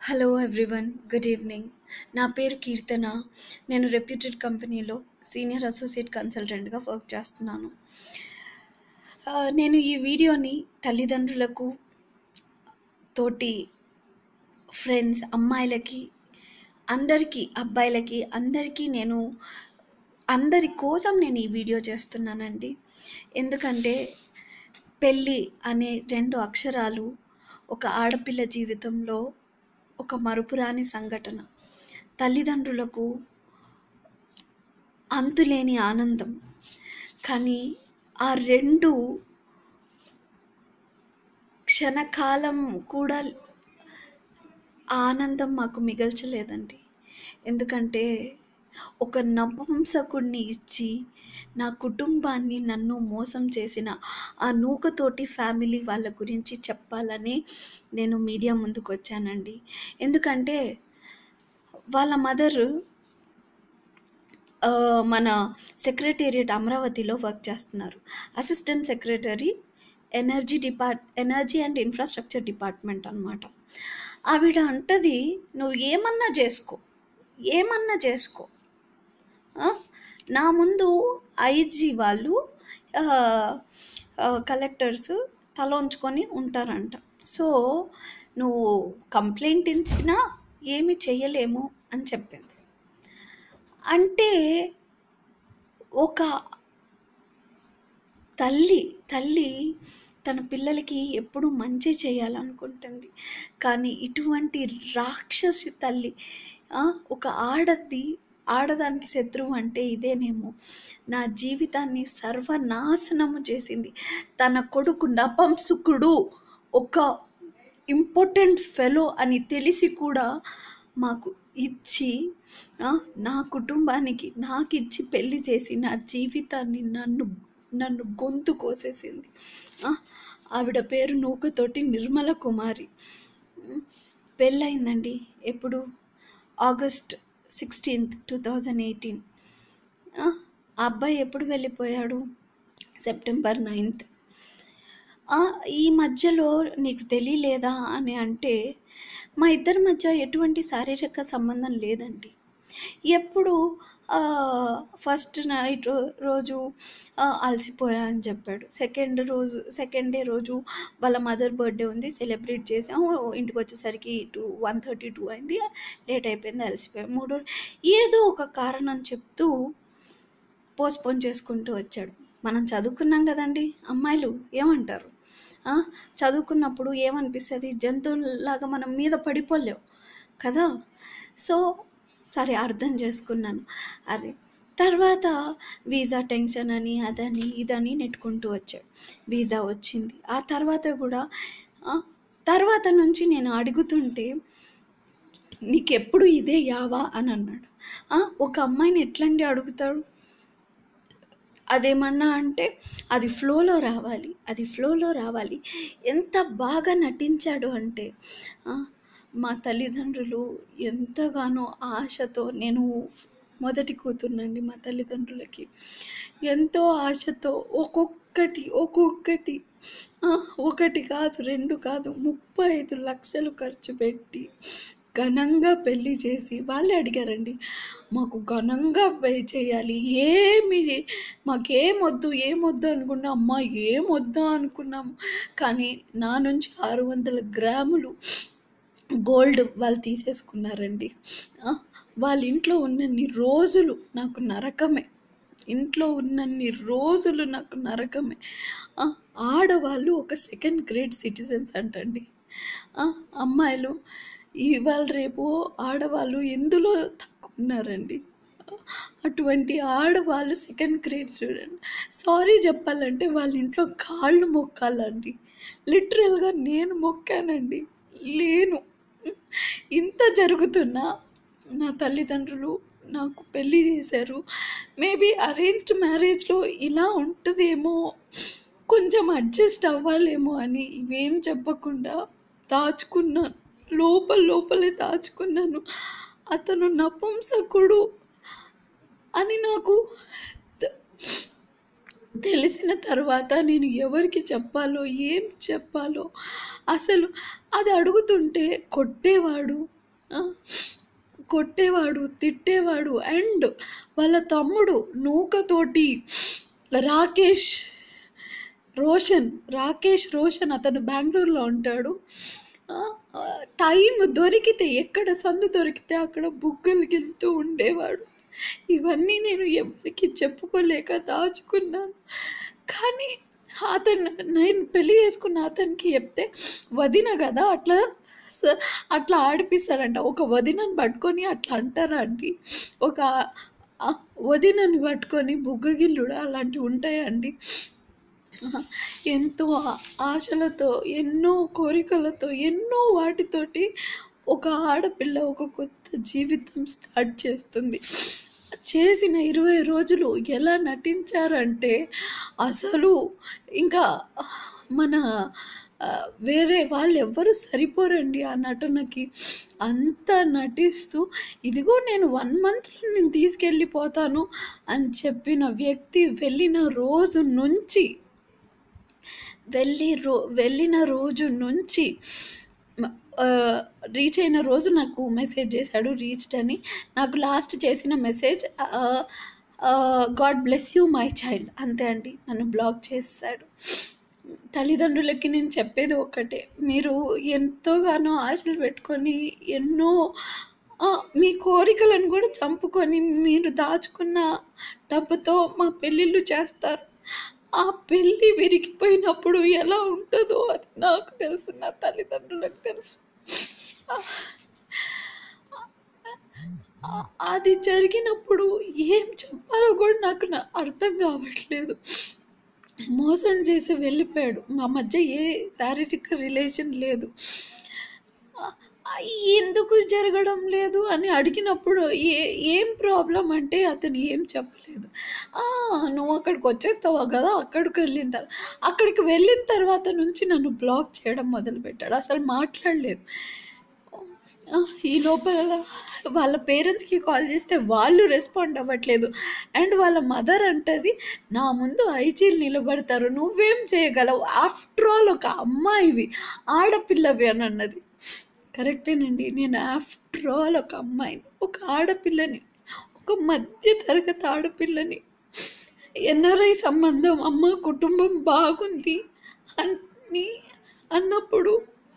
Hello everyone good evening నా పేరు కీర్తన నేను రెప్యూటెడ్ కంపెనీలో సీనియర్ అసోసియేట్ కన్సల్టెంట్గా వర్క్ చేస్తున్నాను ఆ, నేను ఈ వీడియోని తల్లిదండ్రులకు తోటి ఫ్రెండ్స్ అమ్మాయిలకి అందరికీ అబ్బాయిలకి అందరికీ నేను అందరి కోసం నేను ఈ వీడియో చేస్తున్నానండి ఎందుకంటే పెళ్ళి అనే రెండు అక్షరాలు ఒక ఆడపిల్ల జీవితంలో ఒక మరుపురాని సంఘటన తల్లిదండ్రులకు అంతులేని ఆనందం కానీ ఆ రెండు క్షణకాలం కూడా ఆ ఆనందం మాకు మిగల్చలేదండి ఎందుకంటే ఒక నపుంసకుడిని ఇచ్చి నా కుటుంబాన్ని నన్ను మోసం చేసిన ఆ నూకతోటి ఫ్యామిలీ వాళ్ళ గురించి చెప్పాలని నేను మీడియా ముందుకు వచ్చానండి ఎందుకంటే వాళ్ళ మదరు మన సెక్రటేరియట్ అమరావతిలో వర్క్ చేస్తున్నారు assistant secretary energy depart energy and infrastructure department అనమాట ఆవిడ అంటది నువ్వు ఏమన్నా చేసుకో ఏమన్నా చేసుకో ఆ? నా ముందు ఐజీ వాళ్ళు ఆ, ఆ, కలెక్టర్స్ తల ఉంచుకొని ఉంటారంట సో నువ్వు కంప్లైంట్ ఇచ్చినా ఏమి చెయ్యలేము అని చెప్పింది అంటే ఒక తల్లి తల్లి తన పిల్లలకి ఎప్పుడు మంచి చేయాలనుకుంటుంది కానీ ఇటువంటి రాక్షసి తల్లి ఆ, ఒక ఆడది ఆడదానికి శత్రువు అంటే ఇదేనేమో నా జీవితాన్ని సర్వనాశనము చేసింది తన కొడుకు నపంసుకుడు ఒక ఇంపార్టెంట్ ఫెలో అని తెలిసి కూడా మాకు ఇచ్చి ఆ, నా కుటుంబానికి నాకు ఇచ్చి పెళ్లి చేసి నా జీవితాన్ని నన్ను నన్ను గొంతు కోసేసింది ఆ, ఆవిడ పేరు నూకతోటి నిర్మల కుమారి ఉమ్, పెళ్ళయిందండి ఎప్పుడు August sixteenth two thousand eighteen ఆ అబ్బాయి ఎప్పుడు వెళ్ళిపోయాడు సెప్టెంబర్ నైన్త్ ఆ, ఈ మధ్యలో నీకు తెలియలేదా అని అంటే మా ఇద్దరి మధ్య ఎటువంటి శారీరక సంబంధం లేదండి ఎప్పుడు ఆ, ఫస్ట్ నైట్ రో- రోజు ఆ, అలసిపోయా అని చెప్పాడు సెకండ్ రోజు సెకండ్ డే రోజు వాళ్ళ మదర్ బర్త్డే ఉంది సెలబ్రేట్ చేసాం ఇంటికి వచ్చేసరికి టూ వన్ థర్టీ టూ అయింది లేట్ అయిపోయింది అలసిపోయాం మూడో ఏదో ఒక కారణం చెప్తూ పోస్ట్పోన్ చేసుకుంటూ వచ్చాడు మనం చదువుకున్నాం కదండి అమ్మాయిలు ఏమంటారు ఆ, చదువుకున్నప్పుడు ఏమనిపిస్తుంది జంతువులాగా మనం మీద పడిపోలేం కదా సో సరే అర్థం చేసుకున్నాను అరే తర్వాత వీసా టెన్షన్ అని అదని ఇదని నెట్టుకుంటూ వచ్చాడు వీసా వచ్చింది ఆ తర్వాత కూడా ఆ, తర్వాత నుంచి నేను అడుగుతుంటే నీకెప్పుడు ఇదే యావా అని అన్నాడు ఆ, ఒక అమ్మాయిని ఎట్లండి అడుగుతాడు అదేమన్నా అంటే అది ఫ్లోలో రావాలి అది ఫ్లోలో రావాలి ఎంత బాగా నటించాడు అంటే ఆ, మా తల్లిదండ్రులు ఎంతగానో ఆశతో నేను మొదటి కూతుర్నండి మా తల్లిదండ్రులకి ఎంతో ఆశతో ఒక్కొక్కటి ఒక్కొక్కటి ఆ, ఒకటి కాదు రెండు కాదు ముప్పై ఐదు లక్షలు ఖర్చు పెట్టి ఘనంగా పెళ్లి చేసి వాళ్ళే అడిగారండి మాకు ఘనంగా పే చేయాలి ఏమి మాకేం వద్దు ఏం వద్దు అనుకున్నా అమ్మ ఏం వద్దు అనుకున్నాము కానీ నా నుంచి ఆరు వందల గ్రాములు గోల్డ్ వాళ్ళు తీసేసుకున్నారండి ఆ, వాళ్ళ ఇంట్లో ఉన్నన్ని రోజులు నాకు నరకమే ఇంట్లో ఉన్నన్ని రోజులు నాకు నరకమే ఆ, ఆడవాళ్ళు ఒక సెకండ్ గ్రేడ్ సిటిజన్స్ అంటండి ఆ, అమ్మాయిలు ఇవాళ రేపు ఆడవాళ్ళు ఎందులో తక్కువ ఉన్నారండి అటువంటి ఆడవాళ్ళు సెకండ్ గ్రేడ్ స్టూడెంట్ సారీ చెప్పాలంటే వాళ్ళ ఇంట్లో కాళ్ళు మొక్కాలండి లిటరల్గా నేను మొక్కానండి లేను ఇంత జరుగుతున్నా నా తల్లిదండ్రులు నాకు పెళ్ళి చేశారు మేబీ అరేంజ్డ్ మ్యారేజ్లో ఇలా ఉంటుందేమో కొంచెం అడ్జస్ట్ అవ్వాలేమో అని ఇవేం చెప్పకుండా దాచుకున్నాను లోపల లోపలే దాచుకున్నాను అతను నపుంసకుడు అని నాకు త- తెలిసిన తర్వాత నేను ఎవరికి చెప్పాలో ఏం చెప్పాలో అసలు అది అడుగుతుంటే కొట్టేవాడు ఆ, కొట్టేవాడు తిట్టేవాడు అండ్ వాళ్ళ తమ్ముడు నూకతోటి రాకేష్ రోషన్ రాకేష్ రోషన్ అతను బెంగళూరులో ఉంటాడు ఆ, ఆ, టైం దొరికితే ఎక్కడ సందు దొరికితే అక్కడ బుగ్గలు గెలుతూ ఉండేవాడు ఇవన్నీ నేను ఎవరికి చెప్పుకోలేక దాచుకున్నాను కానీ అతను నేను పెళ్లి చేసుకున్న అతనికి చెప్తే వదిన కదా అట్లా స- అట్లా ఆడిపిస్తాడంట ఒక వదినని పట్టుకొని అట్లా అంటారా అండి ఒక ఆ, వదినని పట్టుకొని బుగ్గగిల్లుడు అలాంటివి ఉంటాయండి ఎంతో ఆ- ఆశలతో ఎన్నో కోరికలతో ఎన్నో వాటితోటి ఒక ఆడపిల్ల ఒక కొత్త జీవితం స్టార్ట్ చేస్తుంది చేసిన ఇరవై రోజులు ఎలా నటించారంటే అసలు ఇంకా మన ఆ, వేరే వాళ్ళు ఎవ్వరు సరిపోరండి ఆ నటనకి అంత నటిస్తూ ఇదిగో నేను వన్ మంత్లో నేను తీసుకెళ్ళిపోతాను అని చెప్పిన వ్యక్తి వెళ్ళిన రోజు నుంచి వెళ్ళి రో వెళ్ళిన రోజు నుంచి మ- ఆ, రీచ్ అయిన రోజు నాకు మెసేజ్ చేశాడు రీచ్డ్ అని నాకు లాస్ట్ చేసిన message God bless you my child అంతే అండి నన్ను బ్లాక్ చేస్తాడు తల్లిదండ్రులకి నేను చెప్పేది ఒకటే మీరు ఎంతోగానో ఆశలు పెట్టుకొని ఎన్నో ఆ, మీ కోరికలను కూడా చంపుకొని మీరు దాచుకున్న డబ్బుతో మా పెళ్ళిళ్ళు చేస్తారు ఆ పెళ్ళి విరిగిపోయినప్పుడు ఎలా ఉంటుందో అది నాకు తెలుసు నా తల్లిదండ్రులకు తెలుసు ఆ- అది జరిగినప్పుడు ఏం చెప్పాలో కూడా నాకు నా అర్థం కావట్లేదు మోసం చేసి వెళ్ళిపోయాడు మా మధ్య ఏ శారీరక రిలేషన్ లేదు ఆ, ఎందుకు జరగడం లేదు అని అడిగినప్పుడు ఏ ఏం ప్రాబ్లం అంటే అతను ఏం చెప్పలేదు "ఆ, నువ్వు అక్కడికి వచ్చేస్తావా కదా అక్కడికి వెళ్ళిన తర్వాత అక్కడికి వెళ్ళిన తర్వాత నుంచి నన్ను బ్లాక్ చేయడం మొదలుపెట్టాడు అసలు మాట్లాడలేదు ఆ, ఈ లోపల వాళ్ళ పేరెంట్స్కి కాల్ చేస్తే వాళ్ళు రెస్పాండ్ అవ్వట్లేదు అండ్ వాళ్ళ మదర్ అంటది నా ముందు ఐజీలు నిలబడతారు నువ్వేం చేయగలవు ఆఫ్టర్ ఆల్ ఒక అమ్మాయివి ఆడపిల్లవి అని అన్నది కరెక్టేనండి నేను ఆఫ్టర్ ఆల్ ఒక అమ్మాయిని ఒక ఆడపిల్లని ఒక మధ్య తరగతి ఆడపిల్లని ఎన్ఆర్ఐ సంబంధం అమ్మ కుటుంబం బాగుంది అని అన్నప్పుడు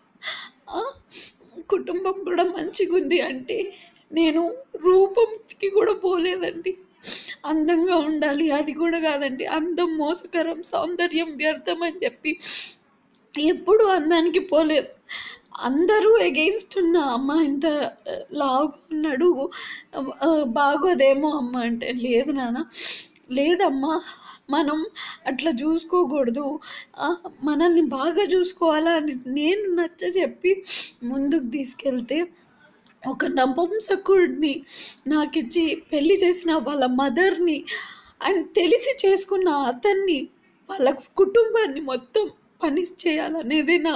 ఆ, కుటుంబం కూడా మంచిగా ఉంది అంటే నేను రూపంకి కూడా పోలేదండి అందంగా ఉండాలి అది కూడా కాదండి అందం మోసకరం సౌందర్యం వ్యర్థం అని చెప్పి ఎప్పుడు అందానికి పోలేదు అందరూ ఎగెయిన్స్ట్ ఉన్న అమ్మ ఇంత లావుగా ఉన్నాడు ఆ, బాగోదేమో అమ్మ అంటే లేదు నాన్న లేదమ్మా మనం అట్లా చూసుకోకూడదు ఆ, మనల్ని బాగా చూసుకోవాలా అని నేను నచ్చ చెప్పి ముందుకు తీసుకెళ్తే ఒక నపంసకుడిని నాకు ఇచ్చి పెళ్లి చేసిన వాళ్ళ మదర్ని అండ్ తెలిసి చేసుకున్న అతన్ని వాళ్ళ కుటుంబాన్ని మొత్తం పనిష్ చేయాలనేది నా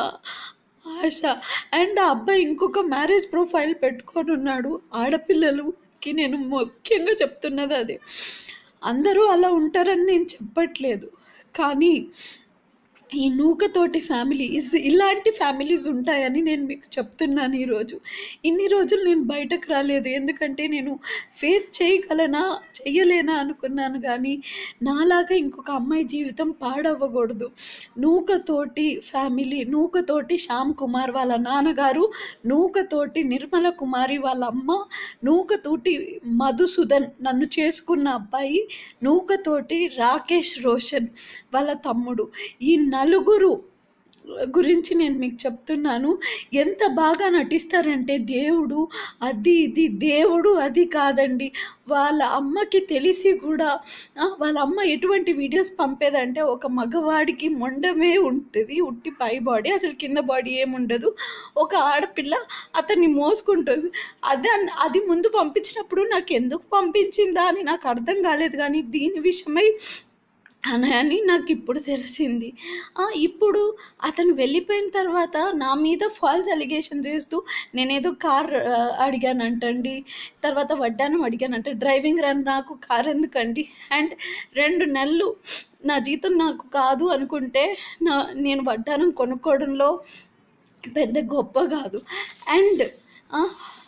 ఆశ అండ్ ఆ అబ్బాయి ఇంకొక మ్యారేజ్ ప్రొఫైల్ పెట్టుకొని ఉన్నాడు ఆడపిల్లలకి నేను ముఖ్యంగా చెప్తున్నది అదే అందరూ అలా ఉంటారని నేను చెప్పట్లేదు కానీ ఈ నూకతోటి ఫ్యామిలీస్ ఇలాంటి ఫ్యామిలీస్ ఉంటాయని నేను మీకు చెప్తున్నాను ఈరోజు ఇన్ని రోజులు నేను బయటకు రాలేదు ఎందుకంటే నేను ఫేస్ చేయగలనా చెయ్యలేనా అనుకున్నాను కానీ నాలాగా ఇంకొక అమ్మాయి జీవితం పాడవ్వకూడదు నూకతోటి ఫ్యామిలీ నూకతోటి శ్యామ్ కుమార్ వాళ్ళ నాన్నగారు నూకతోటి నిర్మల కుమారి వాళ్ళ అమ్మ నూకతోటి మధుసూదన్ నన్ను చేసుకున్న అబ్బాయి నూకతోటి రాకేష్ రోషన్ వాళ్ళ తమ్ముడు ఈ నలుగురు గురించి నేను మీకు చెప్తున్నాను ఎంత బాగా నటిస్తారంటే దేవుడు అది ఇది దేవుడు అది కాదండి వాళ్ళ అమ్మకి తెలిసి కూడా ఆ, వాళ్ళ అమ్మ ఎటువంటి వీడియోస్ పంపేదంటే ఒక మగవాడికి మొండమే ఉంటుంది ఉట్టి పై బాడీ అసలు కింద బాడీ ఏముండదు ఒక ఆడపిల్ల అతన్ని మోసుకుంటుంది అదే అది ముందు పంపించినప్పుడు నాకు ఎందుకు పంపించిందా అని నాకు అర్థం కాలేదు కానీ దీని విషయమై అని అని నాకు ఇప్పుడు తెలిసింది ఆ, ఇప్పుడు అతను వెళ్ళిపోయిన తర్వాత నా మీద ఫాల్స్ అలిగేషన్ చేస్తూ నేనేదో కార్ ఆ, అడిగానంటండి తర్వాత వడ్డానం అడిగానంటే డ్రైవింగ్ రన్ నాకు కార్ ఎందుకండి అండ్ రెండు నెలలు నా జీతం నాకు కాదు అనుకుంటే నా నేను వడ్డానం కొనుక్కోవడంలో పెద్ద గొప్ప కాదు అండ్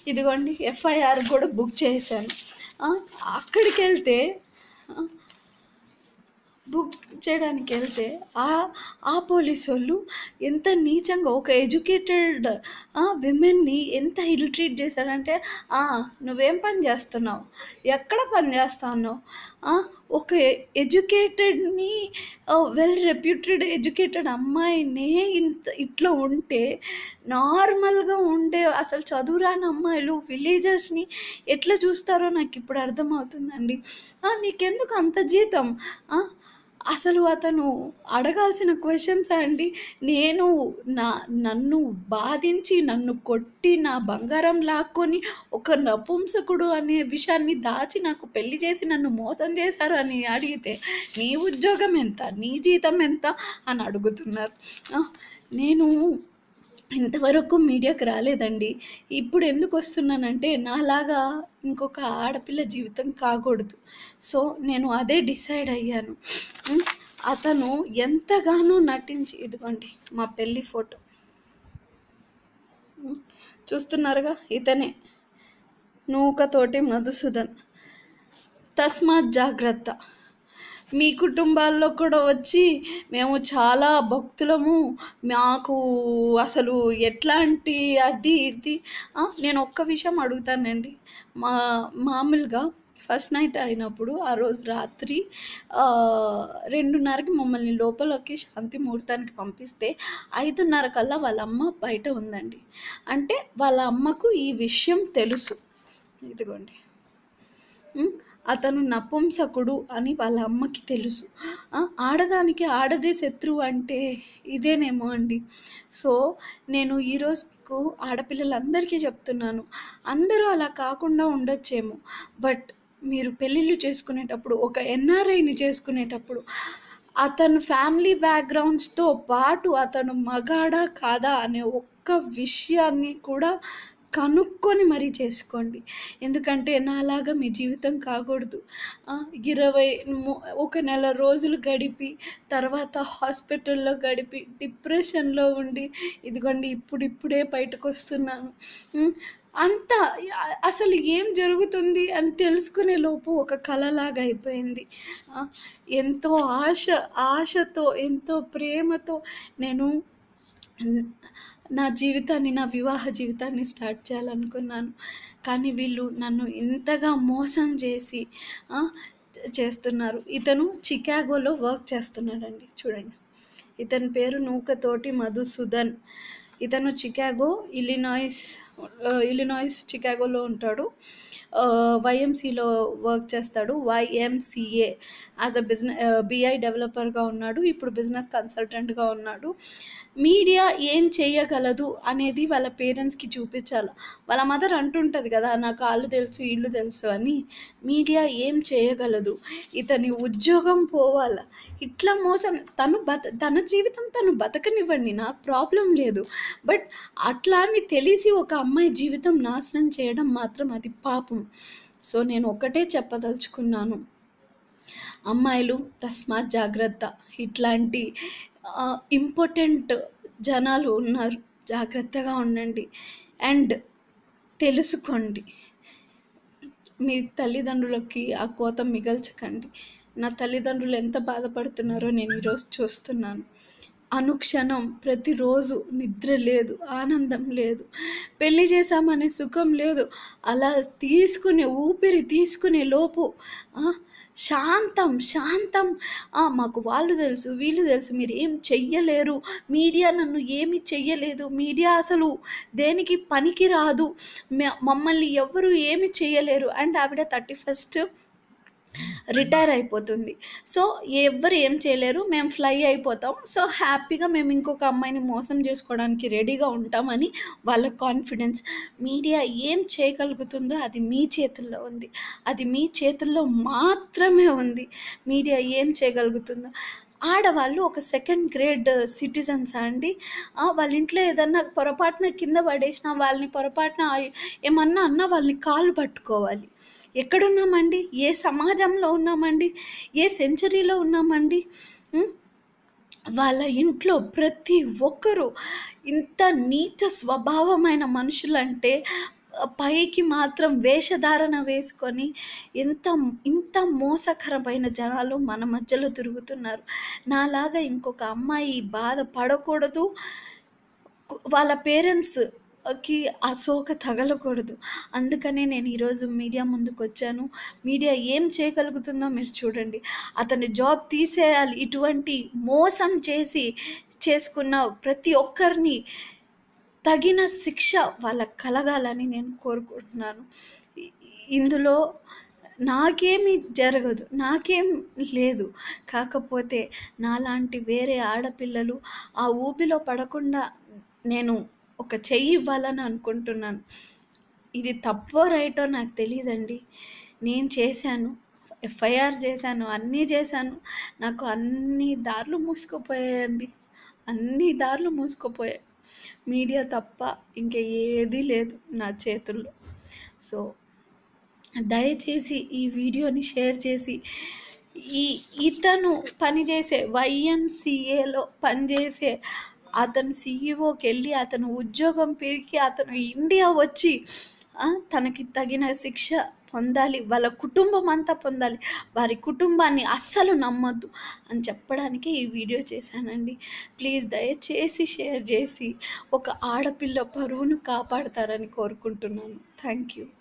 ఇదిగోండి ఎఫ్ఐఆర్ కూడా బుక్ చేశాను ఆ, అక్కడికి వెళ్తే ఆ, బుక్ చేయడానికి వెళ్తే ఆ ఆ పోలీస్ వాళ్ళు ఎంత నీచంగా ఒక ఎడ్యుకేటెడ్ విమెన్ని ఎంత ఇల్ ట్రీట్ చేశాడంటే "ఆ, నువ్వేం పని చేస్తున్నావు ఎక్కడ పని చేస్తున్నావు ఆ, ఒక ఎడ్యుకేటెడ్ని వెల్ రెప్యూటెడ్ ఎడ్యుకేటెడ్ అమ్మాయినే ఇంత ఇట్లా ఉంటే నార్మల్గా ఉండే అసలు చదువురాని అమ్మాయిలు విలేజెస్ని ఎట్లా చూస్తారో నాకు ఇప్పుడు అర్థమవుతుందండి ఆ, నీకెందుకు అంత జీతం ఆ, అసలు అతను అడగాల్సిన క్వశ్చన్స్ అండి నేను నా నన్ను బాధించి నన్ను కొట్టి నా బంగారం లాక్కొని ఒక నపుంసకుడు అనే విషయాన్ని దాచి నాకు పెళ్లి చేసి నన్ను మోసం చేశారు అని అడిగితే నీ ఉద్యోగం ఎంత నీ జీతం ఎంత అని అడుగుతున్నారు ఆ, నేను ఇంతవరకు మీడియాకి రాలేదండి ఇప్పుడు ఎందుకు వస్తున్నానంటే నాలాగా ఇంకొక ఆడపిల్ల జీవితం కాకూడదు సో నేను అదే డిసైడ్ అయ్యాను ఉం? అతను ఎంతగానో నటించి ఇదిగోండి మా పెళ్ళి ఫోటో ఉం? చూస్తున్నారుగా ఇతనే నూకతోటి మధుసూదన్ తస్మాత్ జాగ్రత్త మీ కుటుంబాల్లో కూడా వచ్చి మేము చాలా భక్తులము మాకు అసలు ఎట్లాంటి అది ఇది ఆ, నేను ఒక్క విషయం అడుగుతానండి మా మామూలుగా ఫస్ట్ నైట్ అయినప్పుడు ఆ రోజు రాత్రి ఆ, రెండున్నరకి మమ్మల్ని లోపలికి శాంతి ముహూర్తానికి పంపిస్తే ఐదున్నర కల్లా వాళ్ళ అమ్మ బయట ఉందండి అంటే వాళ్ళ అమ్మకు ఈ విషయం తెలుసు ఇదిగోండి ఉం? అతను నపుంసకుడు అని వాళ్ళ అమ్మకి తెలుసు ఆ, ఆడదానికి ఆడదే శత్రువు అంటే ఇదేనేమో అండి సో నేను ఈరోజు మీకు ఆడపిల్లలందరికీ చెప్తున్నాను అందరూ అలా కాకుండా ఉండొచ్చేమో బట్ మీరు పెళ్ళిళ్ళు చేసుకునేటప్పుడు ఒక ఎన్ఆర్ఐని చేసుకునేటప్పుడు అతను ఫ్యామిలీ బ్యాక్గ్రౌండ్స్తో పాటు అతను మగాడా కాదా అనే ఒక్క విషయాన్ని కూడా కనుక్కొని మరీ చేసుకోండి ఎందుకంటే నాలాగా మీ జీవితం కాకూడదు ఆ, ఇరవై ము- ఒక నెల రోజులు గడిపి తర్వాత హాస్పిటల్లో గడిపి డిప్రెషన్లో ఉండి ఇదిగోండి ఇప్పుడు ఇప్పుడే బయటకు వస్తున్నాను ఉం, అంత అ- అసలు ఏం జరుగుతుంది అని తెలుసుకునే లోపు ఒక కలలాగా అయిపోయింది ఆ, ఎంతో ఆశ ఆశతో ఎంతో ప్రేమతో నేను నా జీవితాన్ని నా వివాహ జీవితాన్ని స్టార్ట్ చేయాలనుకున్నాను కానీ వీళ్ళు నన్ను ఇంతగా మోసం చేసి ఆ, చేస్తున్నారు ఇతను చికాగోలో వర్క్ చేస్తున్నాడండి చూడండి ఇతని పేరు నూకతోటి మధుసూదన్ ఇతను చికాగో ఇలినాయిస్ ఆ, ఇలినాయిస్ చికాగోలో ఉంటాడు వైఎంసీలో వర్క్ చేస్తాడు YMCA as a business BI డెవలపర్గా ఉన్నాడు ఇప్పుడు బిజినెస్ కన్సల్టెంట్గా ఉన్నాడు మీడియా ఏం చేయగలదు అనేది వాళ్ళ పేరెంట్స్కి చూపించాలి వాళ్ళ మదర్ అంటుంటుంది కదా నాకు వాళ్ళు తెలుసు ఇల్లు తెలుసు అని మీడియా ఏం చేయగలదు ఇతని ఉద్యోగం పోవాల ఇట్లా మోసం తను బత తన జీవితం తను బతకనివ్వండి నాకు ప్రాబ్లం లేదు బట్ అట్లా అని తెలిసి ఒక అమ్మాయి జీవితం నాశనం చేయడం మాత్రం అది పాపం సో నేను ఒకటే చెప్పదలుచుకున్నాను అమ్మాయిలు తస్మాత్ జాగ్రత్త ఇట్లాంటి ఇంపార్టెంట్ జనాలు ఉన్నారు జాగ్రత్తగా ఉండండి అండ్ తెలుసుకోండి మీ తల్లిదండ్రులకి ఆ కోత మిగల్చకండి నా తల్లిదండ్రులు ఎంత బాధపడుతున్నారో నేను ఈరోజు చూస్తున్నాను అనుక్షణం ప్రతిరోజు నిద్ర లేదు ఆనందం లేదు పెళ్లి చేశామనే సుఖం లేదు అలా తీసుకునే ఊపిరి తీసుకునే లోపు ఆ, శాంతం శాంతం ఆ, మాకు వాళ్ళు తెలుసు వీళ్ళు తెలుసు మీరు ఏం చెయ్యలేరు మీడియా నన్ను ఏమి చెయ్యలేదు మీడియా అసలు దేనికి పనికి రాదు మ- మమ్మల్ని ఎవ్వరు ఏమి చేయలేరు అండ్ ఆవిడ థర్టీ ఫస్ట్ రిటైర్ అయిపోతుంది సో ఎవ్వరు ఏం చేయలేరు మేము ఫ్లై అయిపోతాం సో హ్యాపీగా మేము ఇంకొక అమ్మాయిని మోసం చేసుకోవడానికి రెడీగా ఉంటామని వాళ్ళ కాన్ఫిడెన్స్ మీడియా ఏం చేయగలుగుతుందో అది మీ చేతుల్లో ఉంది అది మీ చేతుల్లో మాత్రమే ఉంది మీడియా ఏం చేయగలుగుతుందో ఆడవాళ్ళు ఒక సెకండ్ గ్రేడ్ సిటిజన్స్ అండి ఆ, వాళ్ళ ఇంట్లో ఏదన్నా పొరపాటున కింద పడేసినా వాళ్ళని పొరపాటున ఆ- ఏమన్నా అన్నా వాళ్ళని కాలు పట్టుకోవాలి ఎక్కడున్నామండి ఏ సమాజంలో ఉన్నామండి ఏ సెంచరీలో ఉన్నామండి ఉం? వాళ్ళ ఇంట్లో ప్రతి ఒక్కరూ ఇంత నీచ స్వభావమైన మనుషులంటే పైకి మాత్రం వేషధారణ వేసుకొని ఎంత ఇంత మోసకరమైన జనాలు మన మధ్యలో తిరుగుతున్నారు నాలాగా ఇంకొక అమ్మాయి బాధ పడకూడదు వాళ్ళ పేరెంట్స్కి ఆ సోక తగలకూడదు అందుకనే నేను ఈరోజు మీడియా ముందుకు వచ్చాను మీడియా ఏం చేయగలుగుతుందో మీరు చూడండి అతని జాబ్ తీసేయాలి ఇటువంటి మోసం చేసి చేసుకున్న ప్రతి ఒక్కరిని తగిన శిక్ష వాళ్ళకి కలగాలని నేను కోరుకుంటున్నాను ఇ- ఇందులో నాకేమీ జరగదు నాకేం లేదు కాకపోతే నాలాంటి వేరే ఆడపిల్లలు ఆ ఊబిలో పడకుండా నేను ఒక చెయ్యి ఇవ్వాలని అనుకుంటున్నాను ఇది తప్పో రైటో నాకు తెలియదండి నేను చేశాను ఎఫ్ఐఆర్ చేశాను అన్నీ చేశాను నాకు అన్ని దారులు మూసుకుపోయాయండి అన్ని దారులు మూసుకుపోయాయి మీడియా తప్ప ఇంకా ఏదీ లేదు నా చేతుల్లో సో దయచేసి ఈ వీడియోని షేర్ చేసి ఈ ఇతను పనిచేసే వైఎంసీఏలో పనిచేసే అతను సీఈఓకి వెళ్ళి అతను ఉద్యోగం పెరిగి అతను ఇండియా వచ్చి ఆ, తనకి తగిన శిక్ష పొందాలి వాళ్ళ కుటుంబం అంతా పొందాలి వారి కుటుంబాన్ని అస్సలు నమ్మొద్దు అని చెప్పడానికి ఈ వీడియో చేశానండి ప్లీజ్ దయచేసి షేర్ చేసి ఒక ఆడపిల్ల పరువును కాపాడతారని కోరుకుంటున్నాను థ్యాంక్ యూ